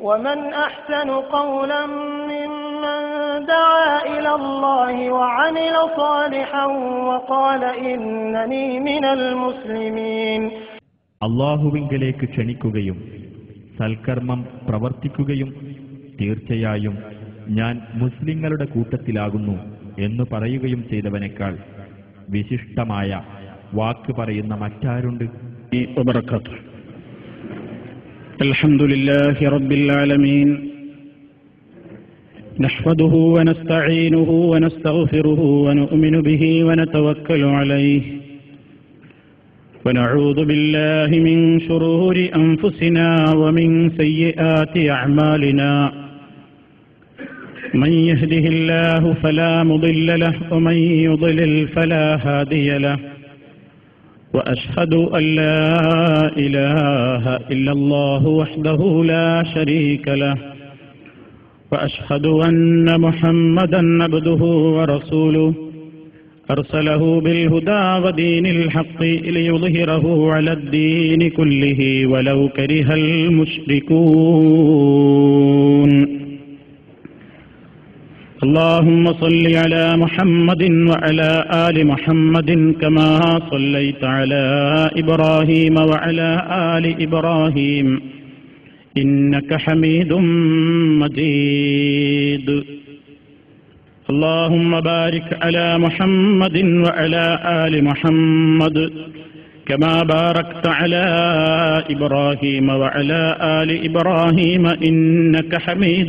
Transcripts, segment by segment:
ومن أحسن قولا ممن دعا إلى الله وعمل صالحا وقال إنني من المسلمين അള്ളാഹുവിങ്കലേക്ക് ക്ഷണിക്കുകയും സൽക്കർമ്മം പ്രവർത്തിക്കുകയും തീർച്ചയായും ഞാൻ മുസ്ലിങ്ങളുടെ കൂട്ടത്തിലാകുന്നു എന്ന് പറയുകയും ചെയ്തവനേക്കാൾ വിശിഷ്ടമായ വാക്ക് പറയുന്ന മറ്റാരുണ്ട് وبركاته الحمد لله رب العالمين نحمده ونستعينه ونستغفره ونؤمن به ونتوكل عليه ونعوذ بالله من شرور أنفسنا ومن سيئات أعمالنا من يهده الله فلا مضل له ومن يضلل فلا هادي له وأشهد أن لا إله إلا الله وحده لا شريك له وأشهد أن محمدا عبده ورسوله أرسله بالهدى ودين الحق ليظهره على الدين كله ولو كره المشركون اللهم صل على محمد وعلى آل محمد كما صليت على إبراهيم وعلى آل إبراهيم إنك حميد مجيد اللهم بارك على محمد وعلى آل محمد كما باركت على إبراهيم وعلى آل إبراهيم إنك حميد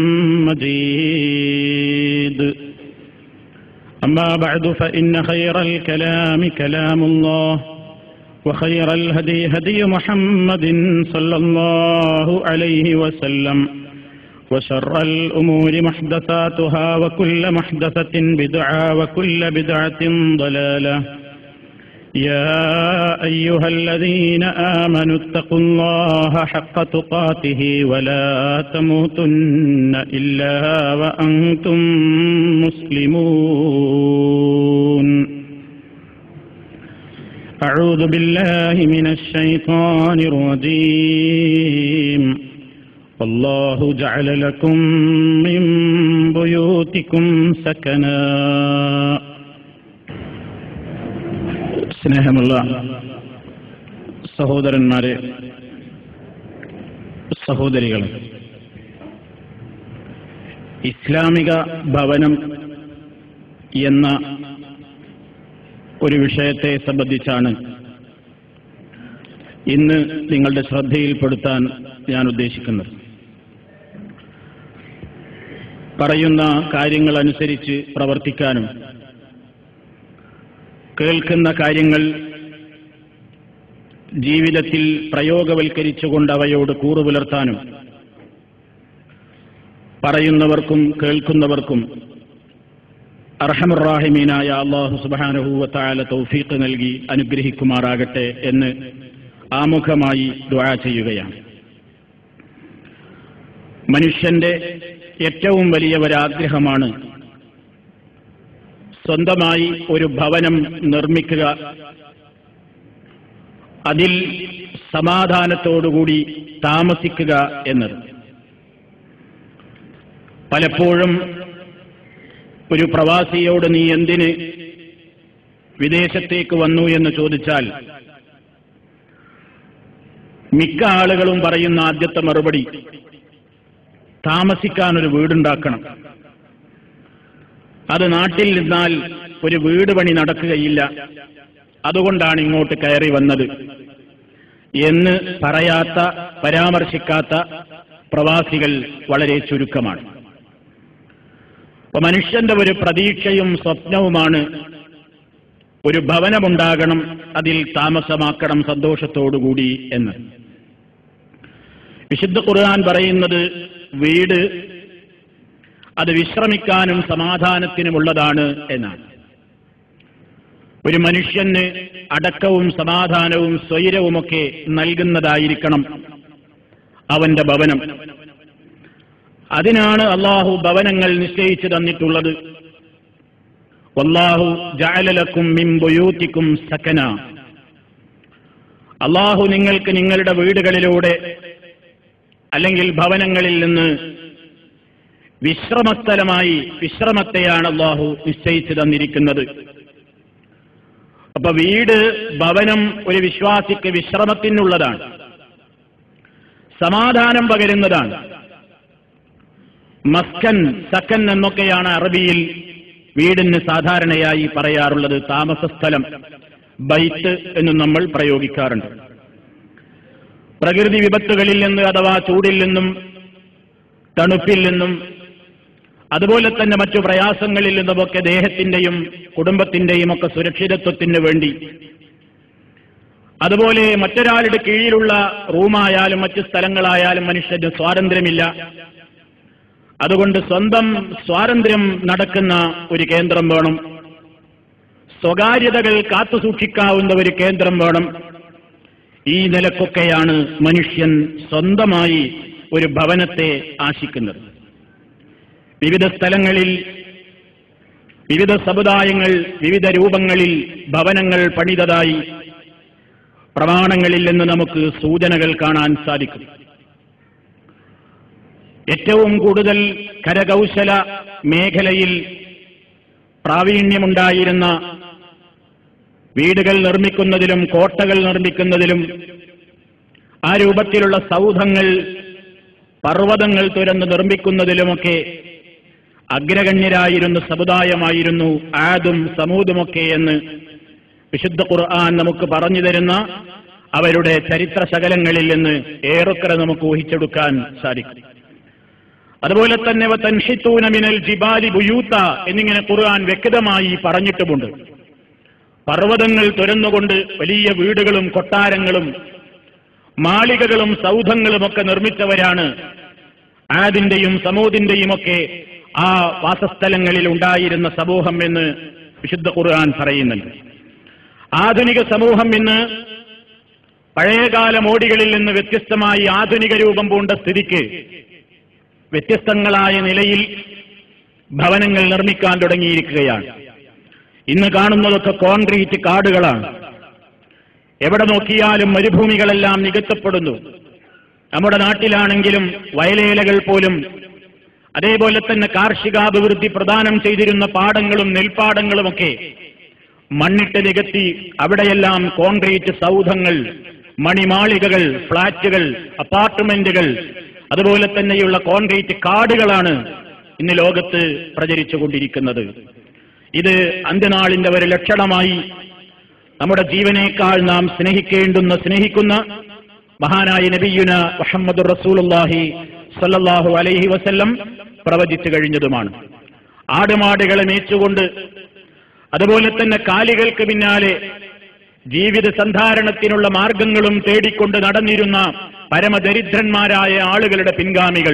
مجيد أما بعد فإن خير الكلام كلام الله وخير الهدي هدي محمد صلى الله عليه وسلم وشر الأمور محدثاتها وكل محدثة بدعة وكل بدعة ضلالة يا أيها الذين آمنوا اتقوا الله حق تقاته ولا تموتن إلا وأنتم مسلمون أعوذ بالله من الشيطان الرجيم والله جعل لكم من بيوتكم سكنا സ്നേഹമുള്ള സഹോദരന്മാരെ സഹോദരികൾ ഇസ്ലാമിക ഭവനം എന്ന ഒരു വിഷയത്തെ സംബന്ധിച്ചാണ് ഇന്ന് നിങ്ങളുടെ ശ്രദ്ധയിൽപ്പെടുത്താൻ ഞാൻ ഉദ്ദേശിക്കുന്നത് പറയുന്ന കാര്യങ്ങൾ അനുസരിച്ച് പ്രവർത്തിക്കാനും കേൾക്കുന്ന കാര്യങ്ങൾ ജീവിതത്തിൽ പ്രയോഗവൽക്കരിച്ചുകൊണ്ട് അവയോട് കൂറുപുലർത്താനും പറയുന്നവർക്കും കേൾക്കുന്നവർക്കും അർഹമുറാഹിമീനായ അള്ളാഹു സുബാനഹൂവത്തായ തൗഫീഖ് നൽകി അനുഗ്രഹിക്കുമാറാകട്ടെ എന്ന് ആമുഖമായി ദ്വാ ചെയ്യുകയാണ് മനുഷ്യന്റെ ഏറ്റവും വലിയ ഒരാഗ്രഹമാണ് സ്വന്തമായി ഒരു ഭവനം നിർമ്മിക്കുക അതിൽ സമാധാനത്തോടുകൂടി താമസിക്കുക എന്നത് പലപ്പോഴും ഒരു പ്രവാസിയോട് നീ എന്തിന് വിദേശത്തേക്ക് വന്നു എന്ന് ചോദിച്ചാൽ മിക്ക ആളുകളും പറയുന്ന ആദ്യത്തെ മറുപടി താമസിക്കാൻ ഒരു വീടുണ്ടാക്കണം അത് നാട്ടിൽ നിന്നാൽ ഒരു വീട് പണി നടക്കുകയില്ല അതുകൊണ്ടാണ് ഇങ്ങോട്ട് കയറി വന്നത് എന്ന് പറയാത്ത പരാമർശിക്കാത്ത പ്രവാസികൾ വളരെ ചുരുക്കമാണ് അപ്പൊ മനുഷ്യന്റെ ഒരു പ്രതീക്ഷയും സ്വപ്നവുമാണ് ഒരു ഭവനമുണ്ടാകണം അതിൽ താമസമാക്കണം സന്തോഷത്തോടുകൂടി എന്ന് വിശുദ്ധ ഖുർആൻ പറയുന്നത് വീട് അത് വിശ്രമിക്കാനും സമാധാനത്തിനുമുള്ളതാണ് എന്നാണ് ഒരു മനുഷ്യന് അടക്കവും സമാധാനവും സ്വൈരവുമൊക്കെ നൽകുന്നതായിരിക്കണം അവന്റെ ഭവനം അതിനാണ് അള്ളാഹു ഭവനങ്ങൾ നിശ്ചയിച്ചു തന്നിട്ടുള്ളത് വല്ലാഹു ജാലലക്കും മിംബുയൂത്തിക്കും സക്കന അള്ളാഹു നിങ്ങൾക്ക് നിങ്ങളുടെ വീടുകളിലൂടെ അല്ലെങ്കിൽ ഭവനങ്ങളിൽ നിന്ന് വിശ്രമസ്ഥലമായി വിശ്രമത്തെയാണ് അള്ളാഹു നിശ്ചയിച്ചു തന്നിരിക്കുന്നത് അപ്പൊ വീട് ഭവനം ഒരു വിശ്വാസിക്ക് വിശ്രമത്തിനുള്ളതാണ് സമാധാനം പകരുന്നതാണ് മസ്കൻ സക്കൻ എന്നൊക്കെയാണ് അറബിയിൽ വീടിന് സാധാരണയായി പറയാറുള്ളത് താമസസ്ഥലം ബൈത്ത് എന്നും നമ്മൾ പ്രയോഗിക്കാറുണ്ട് പ്രകൃതി വിപത്തുകളിൽ നിന്ന് അഥവാ ചൂടിൽ നിന്നും തണുപ്പിൽ നിന്നും അതുപോലെ തന്നെ മറ്റു പ്രയാസങ്ങളിൽ നിന്നുമൊക്കെ ദേഹത്തിന്റെയും കുടുംബത്തിന്റെയും ഒക്കെ സുരക്ഷിതത്വത്തിന് വേണ്ടി അതുപോലെ മറ്റൊരാളുടെ കീഴിലുള്ള റൂമായാലും മറ്റു സ്ഥലങ്ങളായാലും മനുഷ്യന് സ്വാതന്ത്ര്യമില്ല അതുകൊണ്ട് സ്വന്തം സ്വാതന്ത്ര്യം നടക്കുന്ന ഒരു കേന്ദ്രം വേണം സ്വകാര്യതകൾ കാത്തുസൂക്ഷിക്കാവുന്ന ഒരു കേന്ദ്രം വേണം ഈ നിലക്കൊക്കെയാണ് മനുഷ്യൻ സ്വന്തമായി ഒരു ഭവനത്തെ ആശിക്കുന്നത് വിവിധ സ്ഥലങ്ങളിൽ വിവിധ സമുദായങ്ങൾ വിവിധ രൂപങ്ങളിൽ ഭവനങ്ങൾ പണിതതായി പ്രമാണങ്ങളിൽ നിന്ന് നമുക്ക് സൂചനകൾ കാണാൻ സാധിക്കും ഏറ്റവും കൂടുതൽ കരകൗശല മേഖലയിൽ പ്രാവീണ്യമുണ്ടായിരുന്ന വീടുകൾ നിർമ്മിക്കുന്നതിലും കോട്ടകൾ നിർമ്മിക്കുന്നതിലും ആ രൂപത്തിലുള്ള സൗധങ്ങൾ പർവ്വതങ്ങൾ തുരന്ന് നിർമ്മിക്കുന്നതിലുമൊക്കെ അഗ്രഗണ്യരായിരുന്ന സമുദായമായിരുന്നു ആദും സമൂതുമൊക്കെ എന്ന് വിശുദ്ധ ഖുർആൻ നമുക്ക് പറഞ്ഞു തരുന്ന അവരുടെ ചരിത്ര ശകലങ്ങളിൽ നിന്ന് ഏറെക്കുറെ നമുക്ക് ഊഹിച്ചെടുക്കാൻ സാധിക്കും അതുപോലെ തന്നെ തൻഷിത്തൂന മിനൽ ജിബാലി ബുയൂത്ത എന്നിങ്ങനെ ഖുർആൻ വ്യക്തമായി പറഞ്ഞിട്ടുമുണ്ട് പർവ്വതങ്ങൾ തുരന്നുകൊണ്ട് വലിയ വീടുകളും കൊട്ടാരങ്ങളും മാളികകളും സൗധങ്ങളും ഒക്കെ നിർമ്മിച്ചവരാണ് ആദിന്റെയും സമൂതിന്റെയും ഒക്കെ ആ വാസസ്ഥലങ്ങളിൽ ഉണ്ടായിരുന്ന സമൂഹം എന്ന് വിശുദ്ധ ഖുർആൻ പറയുന്നുണ്ട് ആധുനിക സമൂഹം ഇന്ന് പഴയകാല മോടികളിൽ നിന്ന് വ്യത്യസ്തമായി ആധുനിക രൂപം പൂണ്ട സ്ഥിതിക്ക് വ്യത്യസ്തങ്ങളായ നിലയിൽ ഭവനങ്ങൾ നിർമ്മിക്കാൻ തുടങ്ങിയിരിക്കുകയാണ് ഇന്ന് കാണുന്നതൊക്കെ കോൺക്രീറ്റ് കാടുകളാണ് എവിടെ നോക്കിയാലും മരുഭൂമികളെല്ലാം നികത്തപ്പെടുന്നു നമ്മുടെ നാട്ടിലാണെങ്കിലും വയലേലകൾ പോലും അതേപോലെ തന്നെ കാർഷികാഭിവൃദ്ധി പ്രദാനം ചെയ്തിരുന്ന പാടങ്ങളും നെൽപ്പാടങ്ങളുമൊക്കെ മണ്ണിട്ട് നികത്തി അവിടെയെല്ലാം കോൺക്രീറ്റ് സൗധങ്ങൾ മണിമാളികകൾ ഫ്ളാറ്റുകൾ അപ്പാർട്ട്മെന്റുകൾ അതുപോലെ തന്നെയുള്ള കോൺക്രീറ്റ് കാടുകളാണ് ഇന്ന് ലോകത്ത് പ്രചരിച്ചുകൊണ്ടിരിക്കുന്നത് ഇത് അന്ത്യനാളിന്റെ ഒരു ലക്ഷണമായി നമ്മുടെ ജീവനേക്കാൾ നാം സ്നേഹിക്കേണ്ടുന്ന സ്നേഹിക്കുന്ന മഹാനായ നബിയുന മുഹമ്മദ് റസൂലുള്ളാഹി സല്ലല്ലാഹു അലൈഹി വസല്ലം പ്രവചിച്ചു കഴിഞ്ഞതുമാണ് ആടുമാടുകളെ മേച്ചുകൊണ്ട് അതുപോലെ തന്നെ കാലികൾക്ക് പിന്നാലെ ജീവിത സന്ധാരണത്തിനുള്ള മാർഗങ്ങളും തേടിക്കൊണ്ട് നടന്നിരുന്ന പരമദരിദ്രന്മാരായ ആളുകളുടെ പിൻഗാമികൾ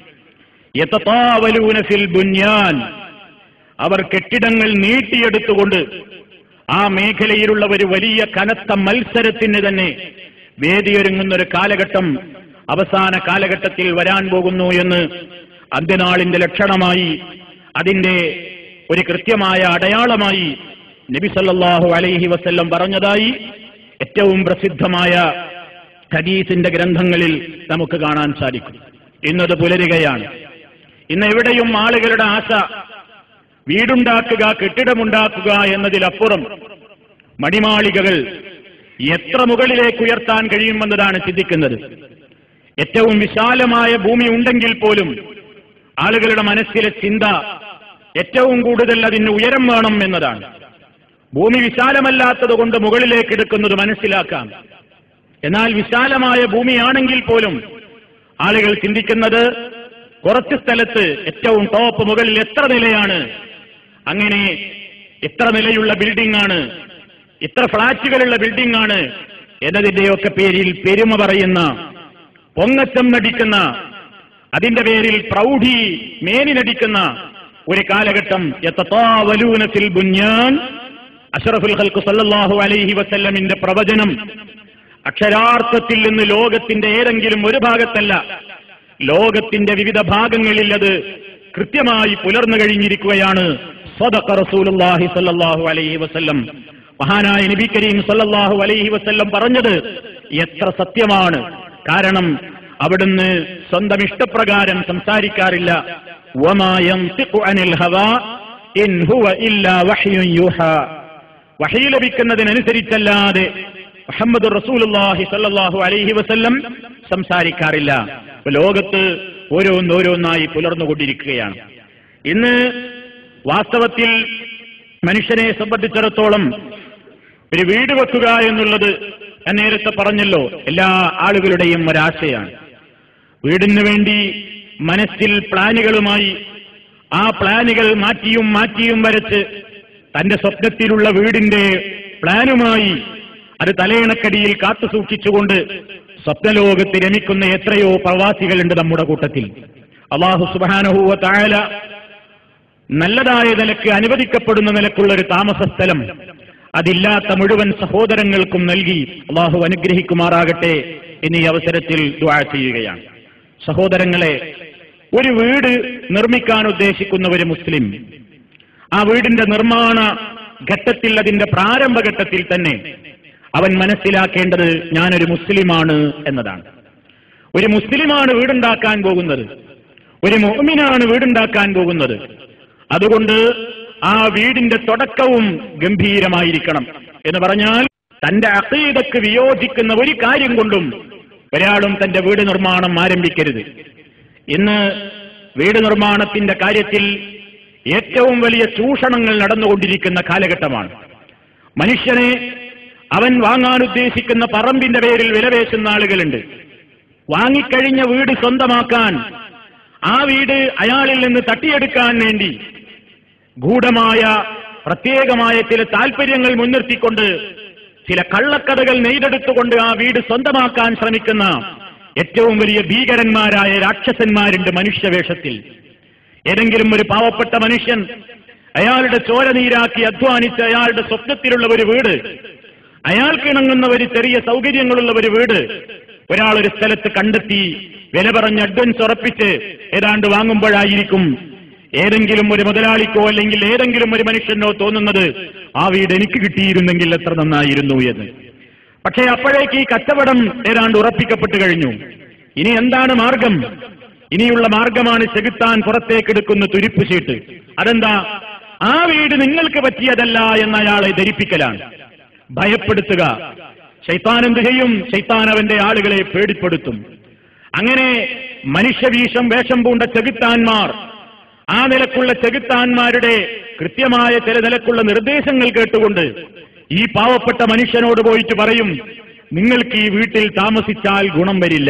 യതതാവലൂന ഫിൽ ബുന്യാൻ അവർ കെട്ടിടങ്ങൾ നീട്ടിയെടുത്തുകൊണ്ട് ആ മേഖലയിലുള്ള ഒരു വലിയ കനത്ത മത്സരത്തിന് തന്നെ വേദിയൊരുങ്ങുന്ന ഒരു കാലഘട്ടം അവസാന കാലഘട്ടത്തിൽ വരാൻ പോകുന്നു എന്ന് അന്ത്യനാളിന്റെ ലക്ഷണമായി അതിന്റെ ഒരു കൃത്യമായ അടയാളമായി നബി സല്ലല്ലാഹു അലൈഹി വസല്ലം പറഞ്ഞതായി ഏറ്റവും പ്രസിദ്ധമായ ഹദീസിന്റെ ഗ്രന്ഥങ്ങളിൽ നമുക്ക് കാണാൻ സാധിക്കും ഇന്നത് പുലരുകയാണ് ഇന്ന് എവിടെയും ആളുകളുടെ ആശ വീടുണ്ടാക്കുക കെട്ടിടമുണ്ടാക്കുക എന്നതിലപ്പുറം മണിമാളികകൾ എത്ര മുകളിലേക്ക് ഉയർത്താൻ കഴിയുമെന്നതാണ് ചിന്തിക്കുന്നത് ഏറ്റവും വിശാലമായ ഭൂമി ഉണ്ടെങ്കിൽ പോലും ആളുകളുടെ മനസ്സിലെ ചിന്ത ഏറ്റവും കൂടുതൽ അതിന് ഉയരം വേണം എന്നതാണ് ഭൂമി വിശാലമല്ലാത്തത് കൊണ്ട് മുകളിലേക്ക് എടുക്കുന്നത് മനസ്സിലാക്കാം എന്നാൽ വിശാലമായ ഭൂമിയാണെങ്കിൽ പോലും ആളുകൾ ചിന്തിക്കുന്നത് കുറച്ച് സ്ഥലത്ത് ഏറ്റവും ടോപ്പ് മുകളിൽ എത്ര നിലയാണ് അങ്ങനെ എത്ര നിലയുള്ള ബിൽഡിംഗ് ആണ് എത്ര ഫ്ളാറ്റുകളുള്ള ബിൽഡിംഗ് ആണ് എന്നതിന്റെയൊക്കെ പേരിൽ പെരുമ പറയുന്ന പൊങ്ങച്ചം നടിക്കുന്ന അതിന്റെ പേരിൽ പ്രൗഢി മേനി നടിക്കുന്ന ഒരു കാലഘട്ടം യത്തത്താവലൂന ഫിൽ ബുന്യാൻ അഷറഫുൽ ഖൽഖ് സല്ലല്ലാഹു അലൈഹി വസല്ലമിന്റെ പ്രവചനം അക്ഷരാർത്ഥത്തിൽ നിന്ന് ലോകത്തിന്റെ ഏതെങ്കിലും ഒരു ഭാഗത്തല്ല ലോകത്തിന്റെ വിവിധ ഭാഗങ്ങളിൽ അത് കൃത്യമായി പുലർന്നു കഴിഞ്ഞിരിക്കുകയാണ് സ്വതക്ക റസൂലുള്ളാഹി സല്ലല്ലാഹു അലൈഹി വസല്ലം മഹാനായ നബി കരീം സല്ലല്ലാഹു അലൈഹി വസല്ലം പറഞ്ഞത് എത്ര സത്യമാണ് കാരണം അവിടുന്ന് സ്വന്തം ഇഷ്ടപ്രകാരം സംസാരിക്കാറില്ല വമാ യൻതിഖു അനിൽ ഹവാ ഇൻ ഹുവ ഇല്ലാ വഹ്യുൻ യൂഹാ വഹി ലഭിക്കുന്നതിനനുസരിച്ചല്ലാതെ മുഹമ്മദ് റസൂലുള്ളാഹി സല്ലല്ലാഹു അലൈഹി വസല്ലം സംസാരിക്കാറില്ല ഇപ്പൊ ലോകത്ത് ഓരോന്നോരോന്നായി പുലർന്നുകൊണ്ടിരിക്കുകയാണ് ഇന്ന് വാസ്തവത്തിൽ മനുഷ്യനെ സംബന്ധിച്ചിടത്തോളം ഒരു വീട് വെക്കുക എന്നുള്ളത് ഞാൻ നേരത്തെ പറഞ്ഞല്ലോ എല്ലാ ആളുകളുടെയും ഒരാശയാണ് വീടിന് വേണ്ടി മനസ്സിൽ പ്ലാനുകളുമായി ആ പ്ലാനുകൾ മാറ്റിയും മാറ്റിയും വരച്ച് തന്റെ സ്വപ്നത്തിലുള്ള വീടിന്റെ പ്ലാനുമായി അത് തലയിണക്കടിയിൽ കാത്തു സൂക്ഷിച്ചുകൊണ്ട് സ്വപ്നലോകത്ത് രമിക്കുന്ന എത്രയോ പ്രവാസികളുണ്ട് നമ്മുടെ കൂട്ടത്തിൽ അള്ളാഹു സുബാനഹൂവ താഴല നല്ലതായ നിലക്ക് അനുവദിക്കപ്പെടുന്ന നിലക്കുള്ള ഒരു താമസ സ്ഥലം അതില്ലാത്ത മുഴുവൻ സഹോദരങ്ങൾക്കും നൽകി അള്ളാഹു അനുഗ്രഹിക്കുമാറാകട്ടെ എന്നീ അവസരത്തിൽ ദ്വാ ചെയ്യുകയാണ് സഹോദരങ്ങളെ ഒരു വീട് നിർമ്മിക്കാൻ ഉദ്ദേശിക്കുന്ന ഒരു മുസ്ലിം ആ വീടിന്റെ നിർമ്മാണ ഘട്ടത്തിൽ അതിന്റെ പ്രാരംഭഘട്ടത്തിൽ തന്നെ അവൻ മനസ്സിലാക്കേണ്ടത് ഞാനൊരു മുസ്ലിമാണ് എന്നതാണ് ഒരു മുസ്ലിമാണ് വീടുണ്ടാക്കാൻ പോകുന്നത് ഒരു മോമിനാണ് വീടുണ്ടാക്കാൻ പോകുന്നത് അതുകൊണ്ട് ആ വീടിന്റെ തുടക്കവും ഗംഭീരമായിരിക്കണം എന്ന് പറഞ്ഞാൽ തന്റെ അസീതക്ക് വിയോജിക്കുന്ന ഒരു കാര്യം കൊണ്ടും ഒരാളും തന്റെ വീട് നിർമ്മാണം ആരംഭിക്കരുത് ഇന്ന് വീട് നിർമ്മാണത്തിന്റെ കാര്യത്തിൽ ഏറ്റവും വലിയ ചൂഷണങ്ങൾ നടന്നുകൊണ്ടിരിക്കുന്ന കാലഘട്ടമാണ് മനുഷ്യനെ അവൻ വാങ്ങാൻ ഉദ്ദേശിക്കുന്ന പറമ്പിന്റെ പേരിൽ വിലപേശുന്ന ആളുകളുണ്ട് വാങ്ങിക്കഴിഞ്ഞ വീട് സ്വന്തമാക്കാൻ ആ വീട് അയാളിൽ നിന്ന് തട്ടിയെടുക്കാൻ വേണ്ടി ഗൂഢമായ പ്രത്യേകമായ ചില താല്പര്യങ്ങൾ മുൻനിർത്തിക്കൊണ്ട് ചില കള്ളക്കഥകൾ നെയ്തെടുത്തുകൊണ്ട് ആ വീട് സ്വന്തമാക്കാൻ ശ്രമിക്കുന്ന ഏറ്റവും വലിയ ഭീകരന്മാരായ രാക്ഷസന്മാരുണ്ട് മനുഷ്യവേഷത്തിൽ ഏതെങ്കിലും ഒരു പാവപ്പെട്ട മനുഷ്യൻ അയാളുടെ ചോര നീരാക്കി അധ്വാനിച്ച് അയാളുടെ സ്വപ്നത്തിലുള്ള ഒരു വീട് അയാൾക്ക് ഇണങ്ങുന്ന ഒരു ചെറിയ സൗകര്യങ്ങളുള്ള ഒരു വീട് ഒരാൾ ഒരു സ്ഥലത്ത് കണ്ടെത്തി വില പറഞ്ഞ് അഡ്വൻസ് ഉറപ്പിച്ച് ഏതാണ്ട് വാങ്ങുമ്പോഴായിരിക്കും ഏതെങ്കിലും ഒരു മുതലാളിക്കോ അല്ലെങ്കിൽ ഏതെങ്കിലും ഒരു മനുഷ്യനോ തോന്നുന്നത് ആ വീട് എനിക്ക് കിട്ടിയിരുന്നെങ്കിൽ എത്ര നന്നായിരുന്നു എന്ന് പക്ഷേ അപ്പോഴേക്ക് ഈ കച്ചവടം ഏതാണ്ട് ഉറപ്പിക്കപ്പെട്ടു കഴിഞ്ഞു ഇനി എന്താണ് മാർഗം ഇനിയുള്ള മാർഗമാണ് ചെകുത്താൻ പുറത്തേക്കെടുക്കുന്ന തുരിപ്പ് ചീട്ട് അതെന്താ ആ വീട് നിങ്ങൾക്ക് പറ്റിയതല്ല എന്ന അയാളെ ധരിപ്പിക്കലാണ് ഭയപ്പെടുത്തുക ശൈത്താൻ എന്ത് ചെയ്യും ശൈത്താൻ അവന്റെ ആളുകളെ പേടിപ്പെടുത്തും അങ്ങനെ മനുഷ്യവീഷം വേഷം പൂണ്ട ചെകുത്താന്മാർ ആ നിലക്കുള്ള ചെകുത്താന്മാരുടെ കൃത്യമായ ചില നിലക്കുള്ള നിർദ്ദേശങ്ങൾ കേട്ടുകൊണ്ട് ഈ പാവപ്പെട്ട മനുഷ്യനോട് പോയിട്ട് പറയും നിങ്ങൾക്ക് ഈ വീട്ടിൽ താമസിച്ചാൽ ഗുണം വരില്ല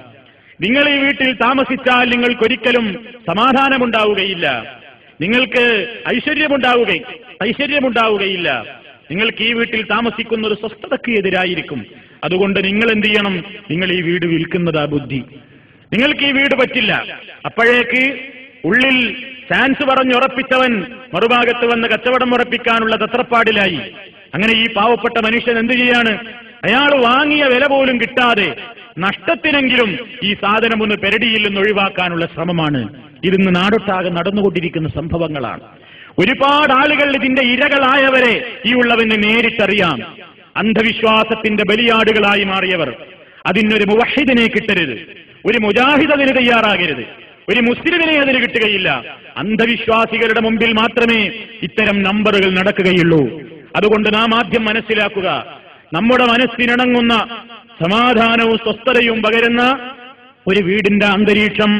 നിങ്ങൾ ഈ വീട്ടിൽ താമസിച്ചാൽ നിങ്ങൾക്കൊരിക്കലും സമാധാനമുണ്ടാവുകയില്ല നിങ്ങൾക്ക് ഐശ്വര്യമുണ്ടാവുക ഐശ്വര്യമുണ്ടാവുകയില്ല നിങ്ങൾക്ക് ഈ വീട്ടിൽ താമസിക്കുന്ന ഒരു സ്വസ്ഥതയ്ക്ക് എതിരായിരിക്കും അതുകൊണ്ട് നിങ്ങൾ എന്ത് ചെയ്യണം നിങ്ങൾ ഈ വീട് വിൽക്കുന്നതാ ബുദ്ധി നിങ്ങൾക്ക് ഈ വീട് പറ്റില്ല അപ്പോഴേക്ക് ഉള്ളിൽ ചാൻസ് പറഞ്ഞുറപ്പിച്ചവൻ മറുഭാഗത്ത് വന്ന് കച്ചവടം ഉറപ്പിക്കാനുള്ള തത്രപ്പാടിലായി അങ്ങനെ ഈ പാവപ്പെട്ട മനുഷ്യൻ എന്ത് ചെയ്യാണ് അയാൾ വാങ്ങിയ വില പോലും കിട്ടാതെ നഷ്ടത്തിനെങ്കിലും ഈ സാധനം ഒന്ന് പെരടിയിൽ നിന്ന് ഒഴിവാക്കാനുള്ള ശ്രമമാണ് ഇതിന്ന് നാടൊട്ടാകെ നടന്നുകൊണ്ടിരിക്കുന്ന സംഭവങ്ങളാണ് ഒരുപാട് ആളുകൾ ഇതിന്റെ ഇരകളായവരെ ഈ ഉള്ളവന് നേരിട്ടറിയാം അന്ധവിശ്വാസത്തിന്റെ ബലിയാടുകളായി മാറിയവർ അതിനൊരു മുവഹിദിനെ കിട്ടരുത് ഒരു മുജാഹിദ് അതിന് തയ്യാറാകരുത് ഒരു മുസ്ലിമിനെ അതിന് കിട്ടുകയില്ല അന്ധവിശ്വാസികളുടെ മുമ്പിൽ മാത്രമേ ഇത്തരം നമ്പറുകൾ നടക്കുകയുള്ളൂ അതുകൊണ്ട് നാം ആദ്യം മനസ്സിലാക്കുക നമ്മുടെ മനസ്സിനിണങ്ങുന്ന സമാധാനവും സ്വസ്ഥതയും പകരുന്ന ഒരു വീടിന്റെ അന്തരീക്ഷം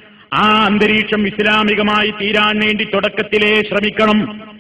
ആ അന്തരീക്ഷം ഇസ്ലാമികമായി തീരാൻ വേണ്ടി തുടക്കത്തിലേ ശ്രമിക്കണം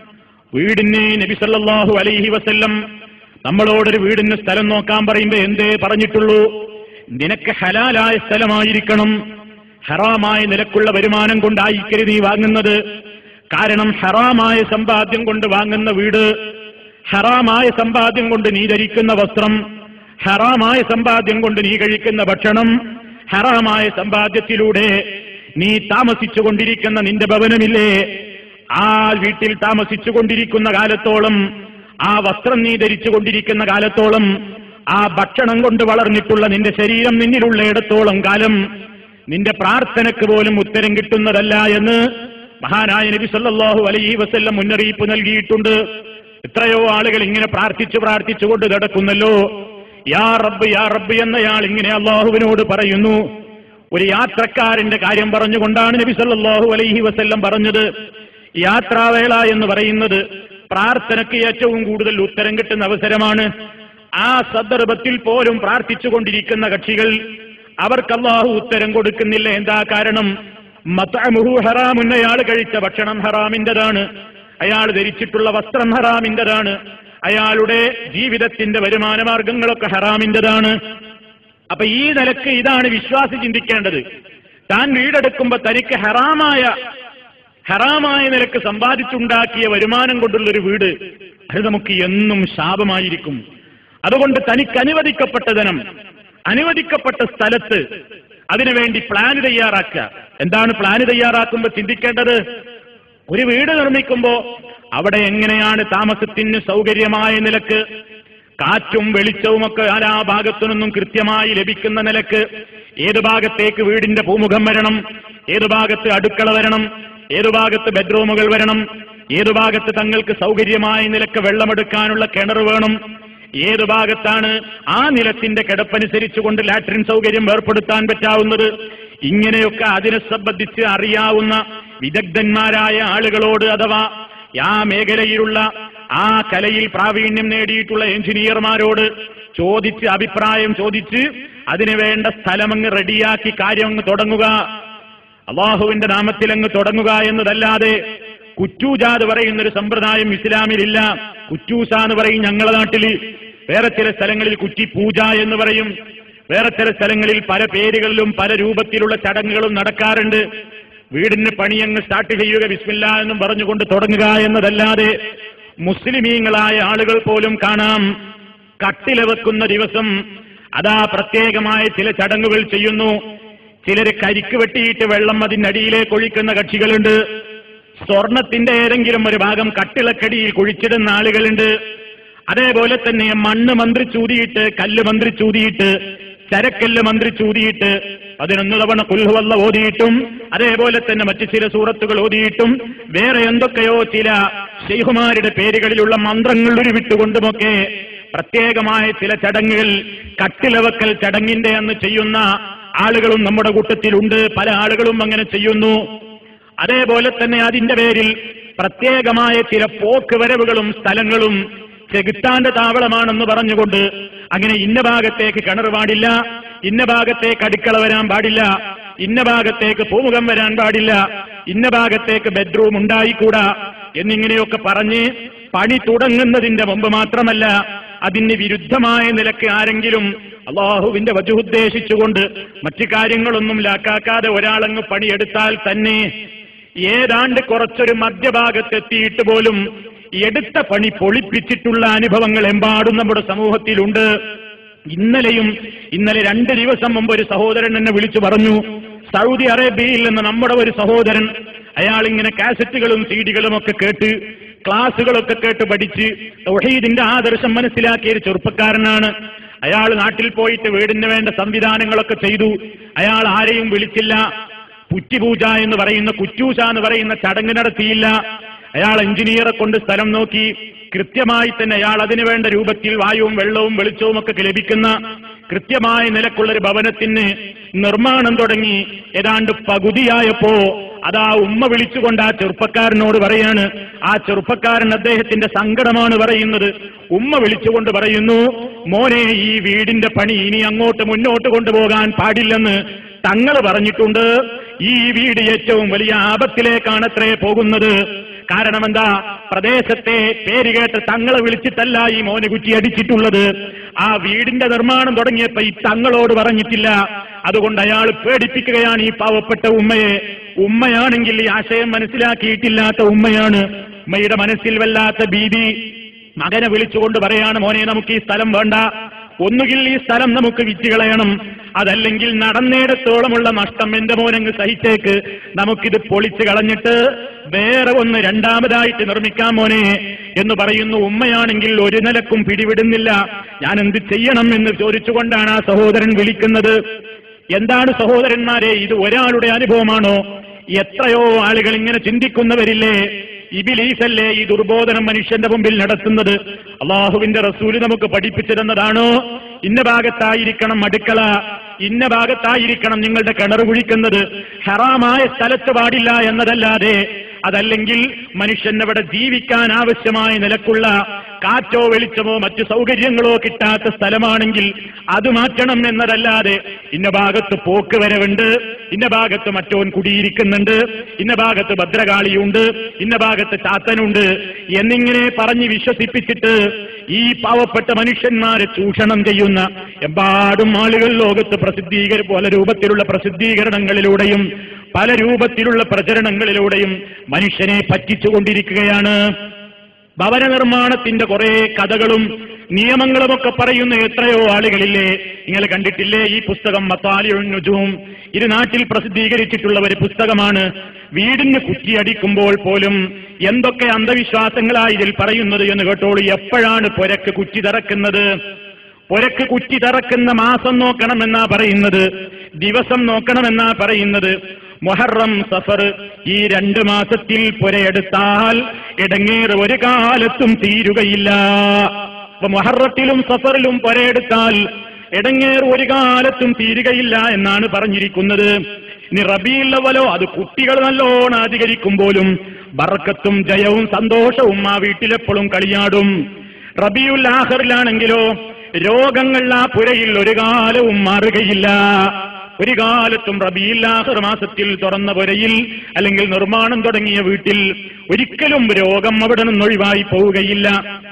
വീടിന് നബി സല്ലല്ലാഹു അലൈഹി വസല്ലം നമ്മളോടൊരു വീടിന് സ്ഥലം നോക്കാൻ പറയുമ്പോ എന്തേ പറഞ്ഞിട്ടുള്ളൂ നിനക്ക് ഹലാലായ സ്ഥലമായിരിക്കണം ഹറാമായ നിലക്കുള്ള വരുമാനം കൊണ്ടായിരിക്കരുത് നീ വാങ്ങുന്നത് കാരണം ഹറാമായ സമ്പാദ്യം കൊണ്ട് വാങ്ങുന്ന വീട് ഹറാമായ സമ്പാദ്യം കൊണ്ട് നീ ധരിക്കുന്ന വസ്ത്രം ഹറാമായ സമ്പാദ്യം കൊണ്ട് നീ കഴിക്കുന്ന ഭക്ഷണം ഹറാമായ സമ്പാദ്യത്തിലൂടെ നീ താമസിച്ചു കൊണ്ടിരിക്കുന്ന നിന്റെ ഭവനമില്ലേ ആ വീട്ടിൽ താമസിച്ചു കൊണ്ടിരിക്കുന്ന കാലത്തോളം ആ വസ്ത്രം നീ ധരിച്ചു കൊണ്ടിരിക്കുന്ന കാലത്തോളം ആ ഭക്ഷണം കൊണ്ട് വളർന്നിട്ടുള്ള നിന്റെ ശരീരം നിന്നിലുള്ള ഇടത്തോളം കാലം നിന്റെ പ്രാർത്ഥനയ്ക്ക് പോലും ഉത്തരം കിട്ടുന്നതല്ല എന്ന് മഹാനായ നബി സല്ലല്ലാഹു അലൈഹി വസല്ലം മുന്നറിയിപ്പ് നൽകിയിട്ടുണ്ട് എത്രയോ ആളുകൾ ഇങ്ങനെ പ്രാർത്ഥിച്ചു പ്രാർത്ഥിച്ചുകൊണ്ട് നടക്കുന്നല്ലോ യാ റബ്ബ് യാ റബ്ബ് എന്നയാൾ ഇങ്ങനെ അള്ളാഹുവിനോട് പറയുന്നു ഒരു യാത്രക്കാരന്റെ കാര്യം പറഞ്ഞുകൊണ്ടാണ് നബി സല്ലല്ലാഹു അലൈഹി വസല്ലം പറഞ്ഞത് യാത്രാവേള എന്ന് പറയുന്നത് പ്രാർത്ഥനയ്ക്ക് ഏറ്റവും കൂടുതൽ ഉത്തരം കിട്ടുന്ന അവസരമാണ് ആ സന്ദർഭത്തിൽ പോലും പ്രാർത്ഥിച്ചുകൊണ്ടിരിക്കുന്ന കക്ഷികൾ അവർക്ക് അള്ളാഹു ഉത്തരം കൊടുക്കുന്നില്ല എന്താ കാരണം മത്തമുഹു ഹറാമുൻ അയാൾ കഴിച്ച ഭക്ഷണം ഹറാമിന്റേതാണ് അയാൾ ധരിച്ചിട്ടുള്ള വസ്ത്രം ഹറാമിന്റേതാണ് അയാളുടെ ജീവിതത്തിന്റെ വരുമാന മാർഗങ്ങളൊക്കെ ഹറാമിന്റേതാണ് അപ്പൊ ഈ നിലക്ക് ഇതാണ് വിശ്വാസി ചിന്തിക്കേണ്ടത് താൻ വീടെടുക്കുമ്പോ തനിക്ക് ഹറാമായ ഹറാമായ നിലക്ക് സമ്പാദിച്ചുണ്ടാക്കിയ വരുമാനം കൊണ്ടുള്ള ഒരു വീട് അത് നമുക്ക് എന്നും ശാപമായിരിക്കും അതുകൊണ്ട് തനിക്ക് അനുവദിക്കപ്പെട്ട ധനം അനുവദിക്കപ്പെട്ട സ്ഥലത്ത് അതിനുവേണ്ടി പ്ലാൻ തയ്യാറാക്കുക എന്താണ് പ്ലാൻ തയ്യാറാക്കുമ്പോൾ ചിന്തിക്കേണ്ടത് ഒരു വീട് നിർമ്മിക്കുമ്പോ അവിടെ എങ്ങനെയാണ് താമസത്തിന് സൗകര്യമായ നിലക്ക് കാറ്റും വെളിച്ചവുമൊക്കെ ആ ഭാഗത്തു നിന്നും കൃത്യമായി ലഭിക്കുന്ന നിലക്ക് ഏത് ഭാഗത്തേക്ക് വീടിന്റെ പൂമുഖം വരണം ഏത് ഭാഗത്ത് അടുക്കള വരണം ഏത് ഭാഗത്ത് ബെഡ്റൂമുകൾ വരണം ഏത് ഭാഗത്ത് തങ്ങൾക്ക് സൗകര്യമായ നിലക്ക് വെള്ളമെടുക്കാനുള്ള കിണർ വേണം ഏത് ഭാഗത്താണ് ആ നിലത്തിന്റെ കിടപ്പനുസരിച്ചുകൊണ്ട് ലാട്രിൻ സൗകര്യം ഏർപ്പെടുത്താൻ പറ്റാവുന്നത് ഇങ്ങനെയൊക്കെ അതിനെ സംബന്ധിച്ച് അറിയാവുന്ന വിദഗ്ധന്മാരായ ആളുകളോട് അഥവാ ആ മേഖലയിലുള്ള ആ കലയിൽ പ്രാവീണ്യം നേടിയിട്ടുള്ള എഞ്ചിനീയർമാരോട് ചോദിച്ച് അഭിപ്രായം ചോദിച്ച് അതിനു വേണ്ട സ്ഥലമങ്ങ് റെഡിയാക്കി കാര്യം അങ്ങ് തുടങ്ങുക അള്ളാഹുവിന്റെ നാമത്തിൽ അങ്ങ് തുടങ്ങുക എന്നതല്ലാതെ കുറ്റൂജാത് പറയുന്ന ഒരു സമ്പ്രദായം ഇസ്ലാമിലില്ല കുറ്റൂസ എന്ന് പറയും ഞങ്ങളുടെ നാട്ടിൽ വേറെ ചില സ്ഥലങ്ങളിൽ കുറ്റി പൂജ എന്ന് പറയും വേറെ ചില സ്ഥലങ്ങളിൽ പല പേരുകളിലും പല രൂപത്തിലുള്ള ചടങ്ങുകളും നടക്കാറുണ്ട് വീടിന് പണിയങ്ങ് സ്റ്റാർട്ട് ചെയ്യുക ബിസ്മില്ല എന്നും പറഞ്ഞുകൊണ്ട് തുടങ്ങുക എന്നതല്ലാതെ മുസ്ലിമീങ്ങളായ ആളുകൾ പോലും കാണാം കട്ടില വെക്കുന്ന ദിവസം അതാ പ്രത്യേകമായ ചില ചടങ്ങുകൾ ചെയ്യുന്നു ചിലര് കരിക്ക് വെട്ടിയിട്ട് വെള്ളം അതിനടിയിലേക്ക് ഒഴിക്കുന്ന കക്ഷികളുണ്ട് സ്വർണത്തിന്റെ ഏതെങ്കിലും ഒരു ഭാഗം കട്ടിളക്കടിയിൽ കുഴിച്ചിടുന്ന ആളുകളുണ്ട് അതേപോലെ തന്നെ മണ്ണ് മന്ത്രി ചൂതിയിട്ട് കല്ല് മന്ത്രി ചൂതിയിട്ട് ചരക്കല്ല് മന്ത്രി ചൂതിയിട്ട് പതിനൊന്ന് തവണ കുൽഹുവല്ല ഓതിയിട്ടും അതേപോലെ തന്നെ മറ്റു ചില സൂറത്തുകൾ ഓതിയിട്ടും വേറെ എന്തൊക്കെയോ ചില ഷെയ്ഖുമാരുടെ പേരുകളിലുള്ള മന്ത്രങ്ങൾ ഉരുവിട്ടുകൊണ്ടുമൊക്കെ പ്രത്യേകമായ ചില ചടങ്ങുകൾ കട്ടിലവക്കൽ ചടങ്ങിന്റെ അന്ന് ചെയ്യുന്ന ആളുകളും നമ്മുടെ കൂട്ടത്തിലുണ്ട് പല ആളുകളും അങ്ങനെ ചെയ്യുന്നു അതേപോലെ തന്നെ അതിന്റെ പേരിൽ പ്രത്യേകമായ ചില പോക്ക് വരവുകളും സ്ഥലങ്ങളും ചെകുത്താന്റെ താവളമാണെന്ന് പറഞ്ഞുകൊണ്ട് അങ്ങനെ ഇന്ന ഭാഗത്തേക്ക് കിണർ പാടില്ല ഇന്ന ഭാഗത്തേക്ക് അടുക്കള വരാൻ പാടില്ല ഇന്ന ഭാഗത്തേക്ക് പൂമുഖം വരാൻ പാടില്ല ഇന്ന ഭാഗത്തേക്ക് ബെഡ്റൂം ഉണ്ടായിക്കൂടാ എന്നിങ്ങനെയൊക്കെ പറഞ്ഞ് പണി തുടങ്ങുന്നതിന്റെ മുമ്പ് മാത്രമല്ല അതിന് വിരുദ്ധമായ നിലക്ക് ആരെങ്കിലും അള്ളാഹുവിന്റെ വജുദ്ദേശിച്ചുകൊണ്ട് മറ്റു കാര്യങ്ങളൊന്നും ലാക്കാക്കാതെ ഒരാളങ്ങ് പണിയെടുത്താൽ തന്നെ ഏതാണ്ട് കുറച്ചൊരു മധ്യഭാഗത്തെത്തിയിട്ട് പോലും എടുത്ത പണി പൊളിപ്പിച്ചിട്ടുള്ള അനുഭവങ്ങൾ എമ്പാടും നമ്മുടെ സമൂഹത്തിലുണ്ട് ഇന്നലെയും ഇന്നലെ രണ്ട് ദിവസം മുമ്പ് ഒരു സഹോദരൻ എന്നെ വിളിച്ചു പറഞ്ഞു സൗദി അറേബ്യയിൽ നിന്ന് നമ്മുടെ ഒരു സഹോദരൻ അയാൾ ഇങ്ങനെ കാസറ്റുകളും സീഡികളും ഒക്കെ കേട്ട് ക്ലാസുകളൊക്കെ കേട്ട് പഠിച്ച് തൗഹീദിന്റെ ആദർശം മനസ്സിലാക്കിയ ഒരു ചെറുപ്പക്കാരനാണ് അയാൾ നാട്ടിൽ പോയിട്ട് വീടിന് വേണ്ട സംവിധാനങ്ങളൊക്കെ ചെയ്തു അയാൾ ആരെയും വിളിച്ചില്ല പുറ്റിപൂജ എന്ന് പറയുന്ന കുറ്റൂശ എന്ന് പറയുന്ന ചടങ്ങ് നടത്തിയില്ല അയാൾ എഞ്ചിനീയറെ കൊണ്ട് സ്ഥലം നോക്കി കൃത്യമായി തന്നെ അയാൾ അതിനു വേണ്ട രൂപത്തിൽ വായുവും വെള്ളവും വെളിച്ചവും ഒക്കെ ലഭിക്കുന്ന കൃത്യമായ നിലക്കുള്ള ഒരു ഭവനത്തിന് നിർമ്മാണം തുടങ്ങി ഏതാണ്ട് പകുതിയായപ്പോ അതാ ഉമ്മ വിളിച്ചുകൊണ്ട് ആ ചെറുപ്പക്കാരനോട് പറയാണ് ആ ചെറുപ്പക്കാരൻ അദ്ദേഹത്തിന്റെ സങ്കടമാണ് പറയുന്നത് ഉമ്മ വിളിച്ചുകൊണ്ട് പറയുന്നു മോനെ ഈ വീടിന്റെ പണി ഇനി അങ്ങോട്ട് മുന്നോട്ട് കൊണ്ടുപോകാൻ പാടില്ലെന്ന് തങ്ങൾ പറഞ്ഞിട്ടുണ്ട് ഈ വീട് ഏറ്റവും വലിയ ആപത്തിലേക്കാണത്രേ പോകുന്നത് കാരണം എന്താ പ്രദേശത്തെ പേര് കേട്ട് തങ്ങളെ വിളിച്ചിട്ടല്ല ഈ മോനെ കുറ്റി അടിച്ചിട്ടുള്ളത് ആ വീടിന്റെ നിർമ്മാണം തുടങ്ങിയപ്പോ ഈ തങ്ങളോട് പറഞ്ഞിട്ടില്ല അതുകൊണ്ട് അയാൾ പേടിപ്പിക്കുകയാണ് ഈ പാവപ്പെട്ട ഉമ്മയെ ഉമ്മയാണെങ്കിൽ ഈ ആശയം മനസ്സിലാക്കിയിട്ടില്ലാത്ത ഉമ്മയാണ് ഉമ്മയുടെ മനസ്സിൽ വല്ലാത്ത ഭീതി മകനെ വിളിച്ചുകൊണ്ട് പറയാണ് മോനെ നമുക്ക് ഈ സ്ഥലം വേണ്ട ഒന്നുകിൽ ഈ സ്ഥലം നമുക്ക് വിറ്റ് കളയണം അതല്ലെങ്കിൽ നടന്നേടത്തോളമുള്ള നഷ്ടം എന്റെ മോനങ്ങ് സഹിച്ചേക്ക് നമുക്കിത് പൊളിച്ചു കളഞ്ഞിട്ട് വേറെ ഒന്ന് രണ്ടാമതായിട്ട് നിർമ്മിക്കാൻ മോനെ എന്ന് പറയുന്നു ഉമ്മയാണെങ്കിൽ ഒരു നിലക്കും പിടിവിടുന്നില്ല ഞാൻ എന്ത് ചെയ്യണം എന്ന് ചോദിച്ചുകൊണ്ടാണ് ആ സഹോദരൻ വിളിക്കുന്നത് എന്താണ് സഹോദരന്മാരെ ഇത് ഒരാളുടെ അനുഭവമാണോ എത്രയോ ആളുകൾ ഇങ്ങനെ ചിന്തിക്കുന്നവരില്ലേ ഇബിലീസല്ലേ ഈ ദുർബോധനം മനുഷ്യന്റെ മുമ്പിൽ നടത്തുന്നത് അള്ളാഹുവിന്റെ റസൂല് നമുക്ക് പഠിപ്പിച്ചു തന്നതാണോ ഇന്ന ഭാഗത്തായിരിക്കണം അടുക്കള ഇന്ന ഭാഗത്തായിരിക്കണം നിങ്ങളുടെ കിണർ കുഴിക്കുന്നത് ഹറാമായ സ്ഥലത്ത് പാടില്ല എന്നതല്ലാതെ അതല്ലെങ്കിൽ മനുഷ്യനവിടെ ജീവിക്കാൻ ആവശ്യമായ നിലക്കുള്ള കാറ്റോ വെളിച്ചമോ മറ്റു സൗകര്യങ്ങളോ കിട്ടാത്ത സ്ഥലമാണെങ്കിൽ അത് മാറ്റണം എന്നതല്ലാതെ ഇന്ന ഭാഗത്ത് പോക്ക് വരവുണ്ട് ഇന്ന ഭാഗത്ത് മറ്റോൻ കുടിയിരിക്കുന്നുണ്ട് ഇന്ന ഭാഗത്ത് ഭദ്രകാളിയുണ്ട് ഇന്ന ഭാഗത്ത് ചാത്തനുണ്ട് എന്നിങ്ങനെ പറഞ്ഞ് വിശ്വസിപ്പിച്ചിട്ട് ഈ പാവപ്പെട്ട മനുഷ്യന്മാരെ ചൂഷണം ചെയ്യുന്ന എമ്പാടും ആളുകൾ ലോകത്ത് പ്രസിദ്ധീകര പല രൂപത്തിലുള്ള പ്രസിദ്ധീകരണങ്ങളിലൂടെയും പല രൂപത്തിലുള്ള പ്രചരണങ്ങളിലൂടെയും മനുഷ്യനെ പറ്റിച്ചുകൊണ്ടിരിക്കുകയാണ് ഭവന നിർമ്മാണത്തിന്റെ കുറെ കഥകളും നിയമങ്ങളുമൊക്കെ പറയുന്ന എത്രയോ ആളുകളില്ലേ നിങ്ങൾ കണ്ടിട്ടില്ലേ ഈ പുസ്തകം മത്താലിയുജും ഇത് നാട്ടിൽ പ്രസിദ്ധീകരിച്ചിട്ടുള്ള ഒരു പുസ്തകമാണ് വീടിന് കുറ്റിയടിക്കുമ്പോൾ പോലും എന്തൊക്കെ അന്ധവിശ്വാസങ്ങളായി ഇതിൽ പറയുന്നത് എന്ന് കേട്ടോളൂ എപ്പോഴാണ് പുരക്ക് കുറ്റി തറക്കുന്നത് പുരക്ക് കുറ്റി തറക്കുന്ന മാസം നോക്കണമെന്നാ പറയുന്നത് ദിവസം നോക്കണമെന്നാ പറയുന്നത് മൊഹറം സഫർ ഈ രണ്ട് മാസത്തിൽ പുരയെടുത്താൽ ഇടങ്ങേറ് ഒരു കാലത്തും തീരുകയില്ല അപ്പൊ മൊഹറത്തിലും സഫറിലും പുരയെടുത്താൽ ഇടങ്ങേറ് ഒരു കാലത്തും തീരുകയില്ല എന്നാണ് പറഞ്ഞിരിക്കുന്നത് ഇനി റബിയുള്ളവലോ അത് കുട്ടികൾ നല്ലോണം അധികരിക്കുമ്പോലും ബറക്കത്തും ജയവും സന്തോഷവും ആ വീട്ടിലെപ്പോഴും കളിയാടും റബിയുൽ ആഹറിലാണെങ്കിലോ രോഗങ്ങൾ ആ പുരയിൽ ഒരു കാലവും മാറുകയില്ല ഒരു കാലത്തും റബിയില്ലാഹർ മാസത്തിൽ തുറന്ന പുരയിൽ അല്ലെങ്കിൽ നിർമ്മാണം തുടങ്ങിയ വീട്ടിൽ ഒരിക്കലും രോഗം അവിടെ നിന്ന് ഒഴിവായി പോവുകയില്ല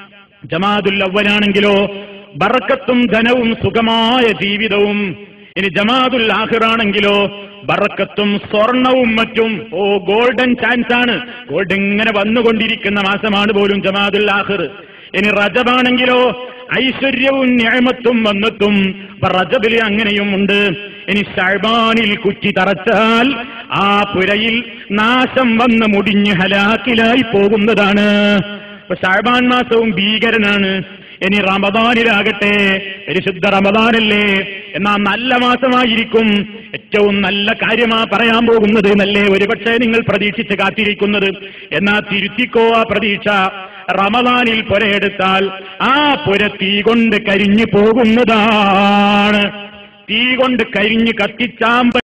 ജമാതുൽ അവലാണെങ്കിലോ ബറക്കത്തും ധനവും സുഖമായ ജീവിതവും ഇനി ജമാതുൽ ആഹിറാണെങ്കിലോ ബറക്കത്തും സ്വർണവും മറ്റും ഓ ഗോൾഡൻ ചാൻസ് ആണ് ഗോൾഡ് ഇങ്ങനെ വന്നുകൊണ്ടിരിക്കുന്ന മാസമാണ് പോലും ജമാതുൽ ആഹിർ ഇനി റജബാണെങ്കിലോ ഐശ്വര്യവും ഞാമത്തും വന്നെത്തും അപ്പൊ റജബിൽ അങ്ങനെയും ഉണ്ട് ഇനി ഷാബാനിൽ കുറ്റി തറച്ചാൽ ആ പുരയിൽ നാശം വന്ന് മുടിഞ്ഞ് ഹലാക്കിലായി പോകുന്നതാണ് ഇപ്പൊ ഷാബാൻ മാസവും ഭീകരനാണ് ഇനി റമദാനിലാകട്ടെ പരിശുദ്ധ റമദാനല്ലേ എന്നാ നല്ല മാസമായിരിക്കും ഏറ്റവും നല്ല കാര്യമാ പറയാൻ പോകുന്നത് എന്നല്ലേ ഒരുപക്ഷെ നിങ്ങൾ പ്രതീക്ഷിച്ച് കാത്തിരിക്കുന്നത് എന്നാ തിരുത്തിക്കോ ആ പ്രതീക്ഷ റമദാനിൽ പുരയെടുത്താൽ ആ പുര തീ കൊണ്ട് കരിഞ്ഞു പോകുന്നതാണ് തീ കൊണ്ട് കരിഞ്ഞ് കത്തിച്ചാമ്പ